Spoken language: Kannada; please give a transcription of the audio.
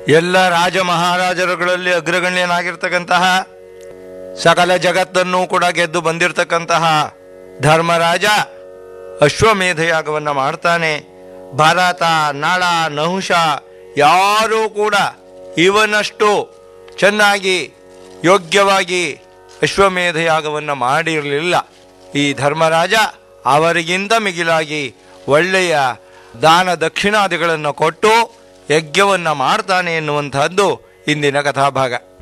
ಎಲ್ಲ ರಾಜ ಮಹಾರಾಜರುಗಳಲ್ಲಿ ಅಗ್ರಗಣ್ಯನಾಗಿರ್ತಕ್ಕಂತಹ ಸಕಲ ಜಗತ್ತನ್ನು ಕೂಡ ಗೆದ್ದು ಬಂದಿರತಕ್ಕಂತಹ ಧರ್ಮರಾಜ ಅಶ್ವಮೇಧ ಯಾಗವನ್ನು ಮಾಡ್ತಾನೆ ಭರತ ನಳ ನಹುಷ ಯಾರೂ ಕೂಡ ಇವನಷ್ಟು ಚೆನ್ನಾಗಿ ಯೋಗ್ಯವಾಗಿ ಅಶ್ವಮೇಧ ಯಾಗವನ್ನು ಮಾಡಿರಲಿಲ್ಲ ಈ ಧರ್ಮರಾಜ ಅವರಿಗಿಂತ ಮಿಗಿಲಾಗಿ ಒಳ್ಳೆಯ ದಾನ ದಕ್ಷಿಣಾದಿಗಳನ್ನು ಕೊಟ್ಟು ಯಜ್ಞವನ್ನು ಮಾಡ್ತಾನೆ ಎನ್ನುವಂತಹದ್ದು ಇಂದಿನ ಕಥಾಭಾಗ